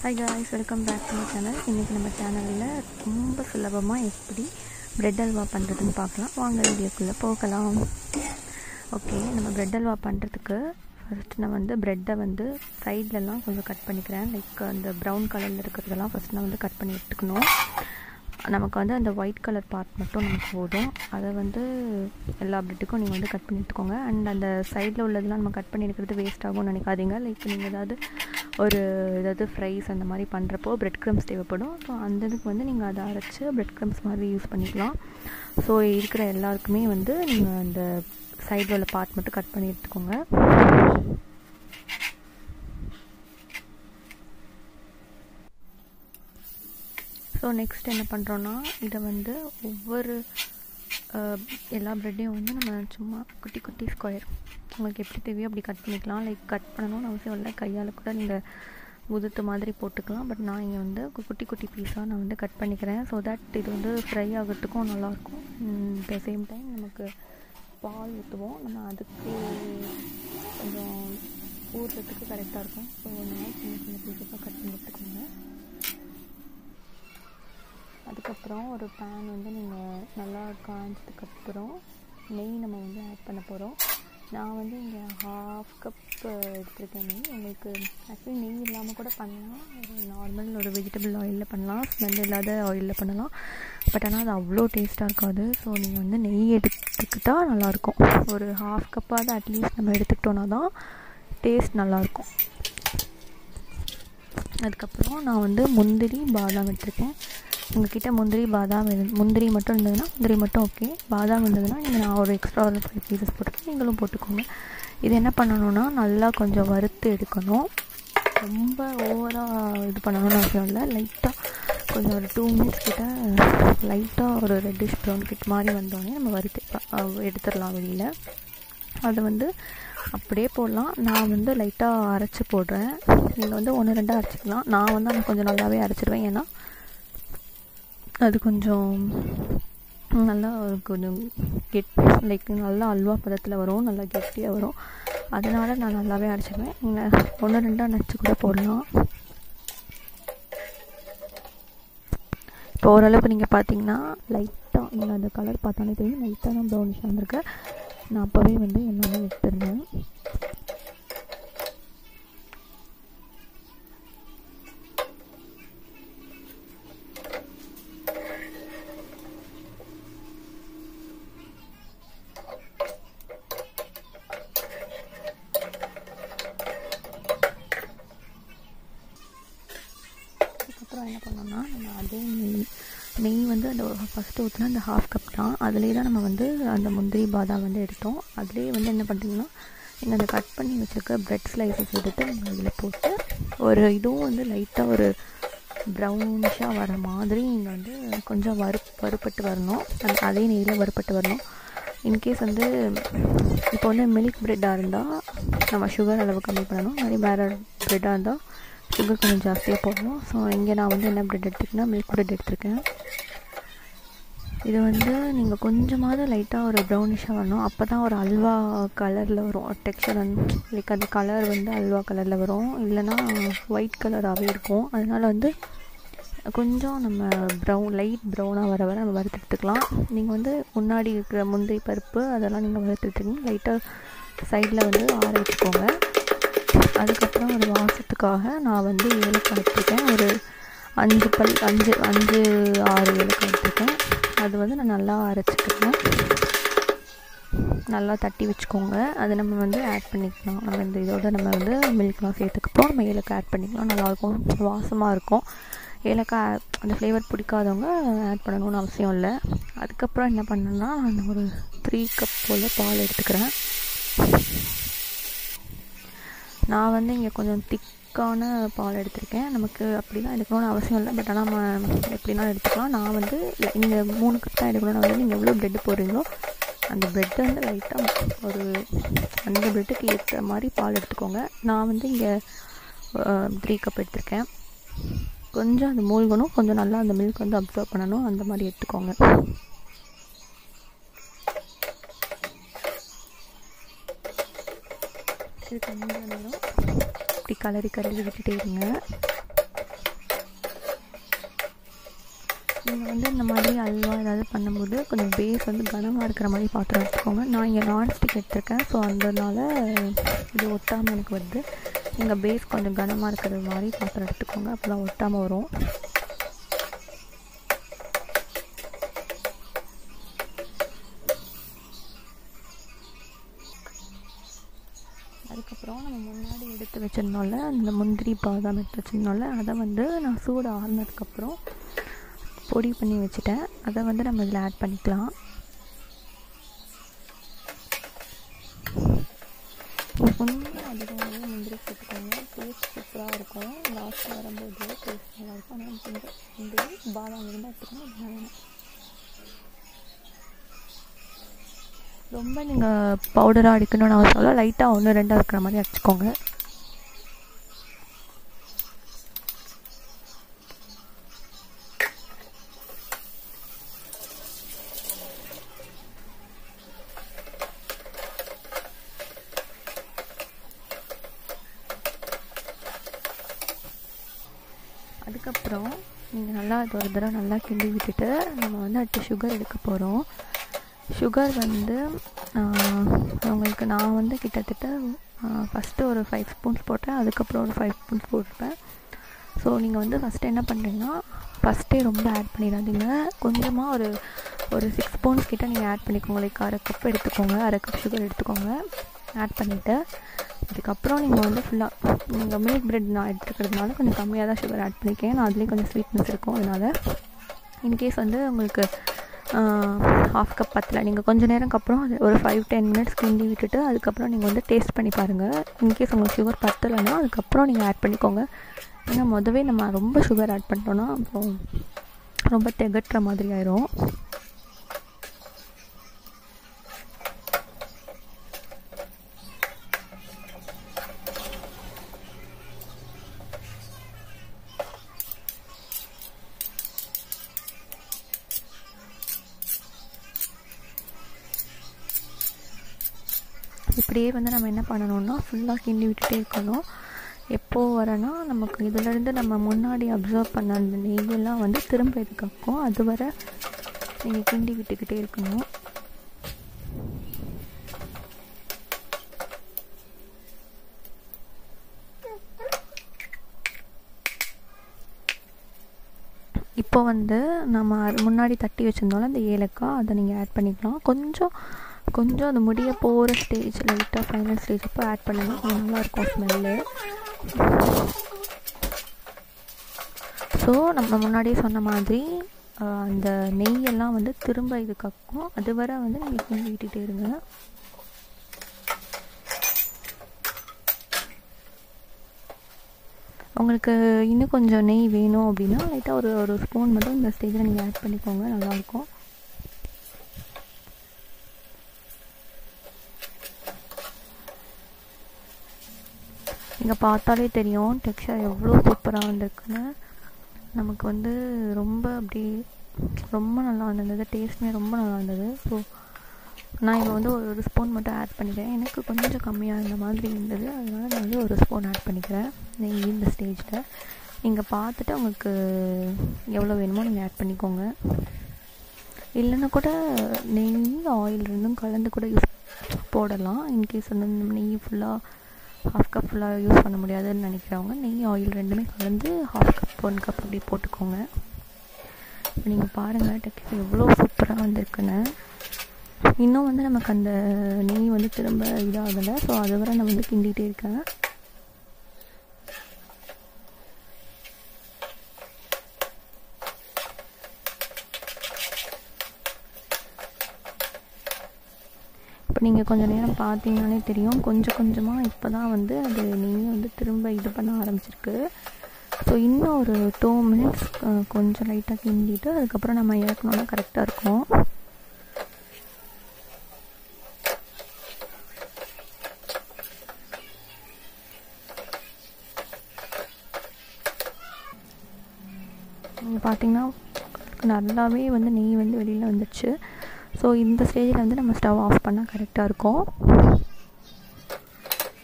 hi guys welcome back to my channel இன்றைக்கி நம்ம சேனலில் ரொம்ப சுலபமாக எப்படி பிரெட் அல்வா பண்ணுறதுன்னு பார்க்கலாம் வாங்க வீடியோக்குள்ளே போகலாம் ஓகே நம்ம பிரெட் அல்வா பண்ணுறதுக்கு ஃபஸ்ட் நான் வந்து ப்ரெட்டை வந்து சைட்லலாம் கொஞ்சம் கட் பண்ணிக்கிறேன் லைக் அந்த ப்ரௌன் கலரில் இருக்கிறதெல்லாம் ஃபஸ்ட் நான் வந்து கட் பண்ணி எடுத்துக்கணும் நமக்கு வந்து அந்த ஒயிட் கலர் பார்ட் மட்டும் நமக்கு போதும் அதை வந்து எல்லா ப்ரெட்டுக்கும் நீங்கள் வந்து கட் பண்ணி எடுத்துக்கோங்க அண்ட் அந்த சைடில் உள்ளதெல்லாம் நம்ம கட் பண்ணி எடுக்கிறது வேஸ்ட் ஆகும்னு நினைக்காதீங்க லைக் நீங்கள் ஏதாவது ஒரு ஏதாவது ஃப்ரைஸ் அந்த மாதிரி பண்ணுறப்போ பிரெட் க்ரம்ஸ் தேவைப்படும் ஸோ அந்த இதுக்கு வந்து நீங்கள் அதை அரைச்சி பிரெட் க்ரம்ஸ் மாதிரி யூஸ் பண்ணிக்கலாம் ஸோ இருக்கிற எல்லாருக்குமே வந்து நீங்கள் அந்த சைடில் உள்ள பார்ட் மட்டும் கட் பண்ணி எடுத்துக்கோங்க ஸோ நெக்ஸ்ட் என்ன பண்ணுறோன்னா இதை வந்து ஒவ்வொரு எல்லா ப்ரெட்டையும் வந்து நம்ம சும்மா குட்டி குட்டி ஸ்கொயர் உங்களுக்கு எப்படி தேவையோ அப்படி கட் பண்ணிக்கலாம் லைக் கட் பண்ணணும்னு அவசியம் இல்லை கையால் கூட நீங்கள் உதுத்து மாதிரி போட்டுக்கலாம் பட் நான் இங்கே வந்து குட்டி குட்டி பீஸாக நான் வந்து கட் பண்ணிக்கிறேன் ஸோ தட் இது வந்து ஃப்ரை ஆகிறதுக்கும் நல்லாயிருக்கும் த சேம் டைம் நமக்கு பால் ஊற்றுவோம் நம்ம அதுக்கு கொஞ்சம் ஊறுறதுக்கு கரெக்டாக இருக்கும் ஸோ இந்த மாதிரி சின்ன சின்ன பீஸஸாக கட் பண்ணி எடுத்துக்கோங்க அதுக்கப்புறம் ஒரு பேன் வந்து நீங்கள் நல்லா காய்ஞ்சதுக்கப்புறம் நெய் நம்ம வந்து ஆட் பண்ண போகிறோம் நான் வந்து இங்கே ஹாஃப் கப் எடுத்துருக்கேன் நெய் உங்களுக்கு ஆக்சுவலி நெய் இல்லாமல் கூட பண்ணலாம் ஒரு நார்மல் ஒரு வெஜிடபிள் ஆயிலில் பண்ணலாம் ஸ்மெல் இல்லாத ஆயிலில் பண்ணலாம் பட் ஆனால் அது அவ்வளோ டேஸ்ட்டாக இருக்காது ஸோ நீங்கள் வந்து நெய் எடுத்துக்கிட்டால் நல்லாயிருக்கும் ஒரு ஹாஃப் கப்பாவது அட்லீஸ்ட் நம்ம எடுத்துக்கிட்டோன்னா தான் டேஸ்ட் நல்லாயிருக்கும் அதுக்கப்புறம் நான் வந்து முந்திரி பாதாம் எடுத்திருக்கேன் உங்ககிட்ட முந்திரி பாதாம் முந்திரி மட்டும் இருந்ததுன்னா முந்திரி மட்டும் ஓகே பாதாம் இருந்ததுன்னா நீங்கள் நான் ஒரு எக்ஸ்ட்ரா ஒரு ஃபைவ் பீசஸ் போட்டுருக்கேன் நீங்களும் போட்டுக்கோங்க இது என்ன பண்ணணுன்னா நல்லா கொஞ்சம் வறுத்து எடுக்கணும் ரொம்ப ஓவராக இது பண்ணணும்னு அவசியம் இல்லை லைட்டாக கொஞ்சம் ஒரு டூ மினிட்ஸ் கிட்ட லைட்டாக ஒரு ரெட்டிஷ் ப்ரௌன் கிட் மாதிரி வந்தோடனே நம்ம வறுத்து எடுத்துடலாம் வெளியில் அதை வந்து அப்படியே போடலாம் நான் வந்து லைட்டாக அரைச்சி போடுறேன் நீங்கள் வந்து ஒன்று ரெண்டாக அரைச்சிக்கலாம் நான் வந்து அதை கொஞ்சம் நல்லாவே அரைச்சிடுவேன் ஏன்னா அது கொஞ்சம் நல்லா கொஞ்சம் கெட் லைக் நல்லா அல்வா பதத்தில் வரும் நல்லா கெட்டியாக வரும் அதனால் நான் நல்லாவே அரைச்சிடுவேன் நீங்கள் ஒன்று ரெண்டாக நச்சு கூட போடலாம் இப்போ ஓரளவுக்கு நீங்கள் பார்த்தீங்கன்னா லைட்டாக நீங்கள் அந்த கலர் பார்த்தாலே தெரியும் லைட்டாக தான் ப்ரௌனிஷ் வந்திருக்கு நான் அப்போவே வந்து எல்லாமே எடுத்துருந்தேன் அதுக்கப்புறம் என்ன பண்ணோம்னா நம்ம அதே நெய் நெய் வந்து அந்த ஃபஸ்ட்டு ஊற்றினா அந்த ஹாஃப் கப் தான் அதுலேயே தான் நம்ம வந்து அந்த முந்திரி பாதாம் வந்து எடுத்தோம் அதுலேயே வந்து என்ன பண்ணுறீங்கன்னா நீங்கள் அந்த கட் பண்ணி வச்சுருக்க ப்ரெட் ஸ்லைசஸ் எடுத்து நீங்கள் அதில் போட்டு ஒரு இதுவும் வந்து லைட்டாக ஒரு ப்ரௌனிஷாக வர மாதிரி நீங்கள் வந்து கொஞ்சம் வறு வறுப்பட்டு வரணும் அது அதே நெய்யில் வறுப்பட்டு வரணும் இன்கேஸ் வந்து இப்போ வந்து மில்க் ப்ரெட்டாக இருந்தால் நம்ம சுகர் அளவு கம்மி பண்ணணும் மாதிரி வேறு ப்ரெட்டாக இருந்தால் சுகர் கொஞ்சம் ஜாஸ்தியாக போடணும் ஸோ இங்கே நான் வந்து என்ன ப்ரெட் எடுத்துருக்கேன்னா மில்க் ப்ரெட் எடுத்திருக்கேன் இது வந்து நீங்கள் கொஞ்சமாவது லைட்டாக ஒரு ப்ரௌனிஷாக வரணும் அப்போ தான் ஒரு அல்வா கலரில் வரும் டெக்ஸ்சர் வந்து லைக் அந்த கலர் வந்து அல்வா கலரில் வரும் இல்லைனா ஒயிட் கலராகவே இருக்கும் அதனால் வந்து கொஞ்சம் நம்ம ப்ரௌன் லைட் ப்ரௌனாக வர வர நம்ம வறுத்து எடுத்துக்கலாம் நீங்கள் வந்து முன்னாடி இருக்கிற முந்திரி பருப்பு அதெல்லாம் நீங்கள் வறுத்துட்டுங்க லைட்டாக சைடில் வந்து ஆற வச்சுக்கோங்க அதுக்கப்புறம் ஒரு வாசத்துக்காக நான் வந்து ஏலக்காய் எடுத்துருக்கேன் ஒரு அஞ்சு பல் அஞ்சு அஞ்சு ஆறு ஏலக்காய் எடுத்துருக்கேன் அது வந்து நான் நல்லா அரைச்சிக்கிறேன் நல்லா தட்டி வச்சுக்கோங்க அதை நம்ம வந்து ஆட் பண்ணிக்கலாம் நம்ம இந்த இதோட நம்ம வந்து மில்க்லாம் சேர்த்துக்கப்போ நம்ம ஏலக்காய் ஆட் பண்ணிக்கலாம் நல்லாயிருக்கும் வாசமாக இருக்கும் ஏலக்காய் அந்த ஃப்ளேவர் பிடிக்காதவங்க ஆட் பண்ணணும்னு அவசியம் இல்லை அதுக்கப்புறம் என்ன பண்ணேன்னா நான் ஒரு த்ரீ கப் போல் பால் எடுத்துக்கிறேன் நான் வந்து இங்கே கொஞ்சம் திக்கான பால் எடுத்திருக்கேன் நமக்கு அப்படிலாம் எடுக்கணும்னு அவசியம் இல்லை பட் ஆனால் நம்ம எப்படினாலும் எடுத்துக்கலாம் நான் வந்து நீங்கள் மூணு கப் தான் எடுக்கணும்னு வந்து நீங்கள் எவ்வளோ ப்ரெட்டு போடுறீங்களோ அந்த ப்ரெட்டை வந்து லைட்டாக ஒரு அந்த ப்ரெட்டுக்கு ஏற்ற மாதிரி பால் எடுத்துக்கோங்க நான் வந்து இங்கே த்ரீ கப் எடுத்திருக்கேன் கொஞ்சம் அது மூழ்கணும் கொஞ்சம் நல்லா அந்த மில்க் வந்து அப்சர்வ் பண்ணணும் அந்த மாதிரி எடுத்துக்கோங்க இது கொஞ்சம் நேரம் இப்படி கலரி கலரி விட்டுட்டே இருங்க நீங்கள் வந்து இந்த மாதிரி அல்வா ஏதாவது பண்ணும்போது கொஞ்சம் பேஸ் வந்து கனமாக இருக்கிற மாதிரி பாத்திரம் எடுத்துக்கோங்க நான் இங்கே நான்ஸ்டிக் எடுத்திருக்கேன் ஸோ அதனால இது ஒட்டாமல் எனக்கு வருது நீங்கள் பேஸ் கொஞ்சம் கனமாக இருக்கிற மாதிரி பாத்திரம் எடுத்துக்கோங்க அப்போ தான் ஒட்டாமல் வரும் அதுக்கப்புறம் நம்ம முன்னாடி எடுத்து வச்சிருந்தோம்ல அந்த முந்திரி பாதாம் எடுத்து வச்சிருந்தோம்ல அதை வந்து நான் சூடு ஆறுனதுக்கப்புறம் பொடி பண்ணி வச்சுட்டேன் அதை வந்து நம்ம இதில் ஆட் பண்ணிக்கலாம் கொஞ்சம் அதிகமாகவே முந்திரி போட்டுக்கோங்க டேஸ்ட் சூப்பராக இருக்கும் லாஸ்ட்டில் வரும்போது டேஸ்ட் நல்லாயிருக்கும் ஆனால் கொஞ்சம் முந்திரி பாதாம் இருந்தால் எடுத்துக்கணும் வேணும் ரொம்ப நீங்கள் பவுடராக அடிக்கணும்னு அவசியம் இல்லை லைட்டாக ஒன்று ரெண்டாக இருக்கிற மாதிரி அடிச்சுக்கோங்க அதுக்கப்புறம் நீங்கள் நல்லா அது ஒரு தடவை நல்லா கிண்டி விட்டுட்டு நம்ம வந்து அடுத்து சுகர் எடுக்க போகிறோம் சுகர் வந்து உங்களுக்கு நான் வந்து கிட்டத்தட்ட ஃபஸ்ட்டு ஒரு ஃபைவ் ஸ்பூன்ஸ் போட்டேன் அதுக்கப்புறம் ஒரு ஃபைவ் ஸ்பூன்ஸ் போட்டிருப்பேன் ஸோ நீங்கள் வந்து ஃபஸ்ட்டு என்ன பண்ணுறீங்கன்னா ஃபஸ்ட்டே ரொம்ப ஆட் பண்ணிடாதீங்க கொஞ்சமாக ஒரு ஒரு சிக்ஸ் ஸ்பூன்ஸ் கிட்ட நீங்கள் ஆட் பண்ணிக்கோங்க லைக் அரை கப் எடுத்துக்கோங்க அரை கப் சுகர் எடுத்துக்கோங்க ஆட் பண்ணிவிட்டு அதுக்கப்புறம் நீங்கள் வந்து ஃபுல்லாக நீங்கள் மில்க் பிரெட் நான் எடுத்துக்கிறதுனால கொஞ்சம் கம்மியாக தான் சுகர் ஆட் பண்ணிக்கேன் நான் அதுலேயும் கொஞ்சம் ஸ்வீட்னஸ் இருக்கும் அதனால் இன்கேஸ் வந்து உங்களுக்கு ஹாஃப் கப் பத்தல நீங்கள் கொஞ்சம் நேரம்க்கு அப்புறம் அது ஒரு ஃபைவ் டென் மினிட்ஸ் கிண்டி விட்டுட்டு அதுக்கப்புறம் நீங்கள் வந்து டேஸ்ட் பண்ணி பாருங்கள் இன்கேஸ் உங்களுக்கு சுகர் பத்தலைன்னா அதுக்கப்புறம் நீங்கள் ஆட் பண்ணிக்கோங்க ஏன்னா மொதவே நம்ம ரொம்ப சுகர் ஆட் பண்ணிட்டோன்னா அப்புறம் ரொம்ப திகட்டுற மாதிரி ஆயிரும் இப்படியே வந்து நம்ம என்ன பண்ணணும்னா ஃபுல்லாக கிண்டி விட்டுட்டே இருக்கணும் எப்போது வரேன்னா நமக்கு இதிலேருந்து நம்ம முன்னாடி அப்சர்வ் பண்ண அந்த நெய்யெல்லாம் வந்து திரும்ப இது கக்கும் அது வரை நீங்கள் கிண்டி விட்டுக்கிட்டே இருக்கணும் இப்போ வந்து நம்ம முன்னாடி தட்டி வச்சுருந்தோம்ல அந்த ஏலக்காய் அதை நீங்கள் ஆட் பண்ணிக்கலாம் கொஞ்சம் கொஞ்சம் அது முடிய போகிற ஸ்டேஜ் லைட்டாக ஃபைனல் ஸ்டேஜ் அப்போ ஆட் பண்ணுங்கள் கொஞ்சம் நல்லாயிருக்கும் ஸ்மெல்லு ஸோ நம்ம முன்னாடியே சொன்ன மாதிரி அந்த நெய்யெல்லாம் வந்து திரும்ப இது கக்கும் அது வரை வந்து நீங்கள் கிண்டி விட்டுட்டே இருங்க உங்களுக்கு இன்னும் கொஞ்சம் நெய் வேணும் அப்படின்னா லைட்டாக ஒரு ஒரு ஸ்பூன் மட்டும் இந்த ஸ்டேஜில் நீங்கள் ஆட் பண்ணிக்கோங்க நல்லாயிருக்கும் இங்கே பார்த்தாலே தெரியும் டெக்ஸ்சர் எவ்வளோ சூப்பராக வந்திருக்குன்னு நமக்கு வந்து ரொம்ப அப்படி ரொம்ப நல்லா இருந்தது டேஸ்ட்டுமே ரொம்ப நல்லா இருந்தது ஸோ நான் இப்போ வந்து ஒரு ஒரு ஸ்பூன் மட்டும் ஆட் பண்ணிக்கிறேன் எனக்கு கொஞ்சம் கம்மியாக இருந்த மாதிரி இருந்தது அதனால் நான் வந்து ஒரு ஸ்பூன் ஆட் பண்ணிக்கிறேன் நெய் இந்த ஸ்டேஜில் நீங்கள் பார்த்துட்டு உங்களுக்கு எவ்வளோ வேணுமோ நீங்கள் ஆட் பண்ணிக்கோங்க இல்லைன்னா கூட நெய் ஆயில் ரெண்டும் கலந்து கூட யூஸ் போடலாம் இன்கேஸ் வந்து நெய் ஃபுல்லாக ஹாஃப் கப் ஃபுல்லாக யூஸ் பண்ண முடியாதுன்னு நினைக்கிறவங்க நெய் ஆயில் ரெண்டுமே கலந்து ஹாஃப் கப் ஒன் கப் அப்படி போட்டுக்கோங்க இப்போ நீங்கள் பாருங்கள் டெக்ஸ்ட் எவ்வளோ சூப்பராக வந்திருக்குன்னு இன்னும் வந்து நமக்கு அந்த நெய் வந்து திரும்ப இதாகலை ஸோ அதை வரை நான் வந்து கிண்டிகிட்டே இருக்கேன் இப்போ நீங்கள் கொஞ்சம் நேரம் பார்த்தீங்கனாலே தெரியும் கொஞ்சம் கொஞ்சமாக இப்போ தான் வந்து அது நெய் வந்து திரும்ப இது பண்ண ஆரம்பிச்சிருக்கு ஸோ இன்னும் ஒரு டூ மினிட்ஸ் கொஞ்சம் லைட்டாக கிண்டிட்டு அதுக்கப்புறம் நம்ம இறக்கணுன்னா கரெக்டாக இருக்கும் நீங்கள் பார்த்தீங்கன்னா நல்லாவே வந்து நெய் வந்து வெளியில் வந்துடுச்சு ஸோ இந்த ஸ்டேஜில் வந்து நம்ம ஸ்டவ் ஆஃப் பண்ணால் கரெக்டாக இருக்கும்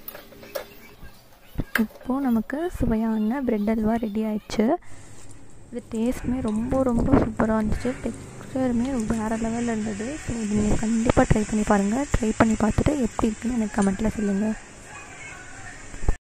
இப்போது நமக்கு சுவையான பிரெட் அல்வா ரெடி ஆயிடுச்சு இது டேஸ்ட்டுமே ரொம்ப ரொம்ப சூப்பராக இருந்துச்சு டெக்ஸ்டருமே வேறு லெவலில் இருந்தது ஸோ இது நீங்கள் கண்டிப்பாக ட்ரை பண்ணி பாருங்கள் ட்ரை பண்ணி பார்த்துட்டு எப்படி இருக்குன்னு எனக்கு கமெண்ட்டில் சொல்லுங்கள்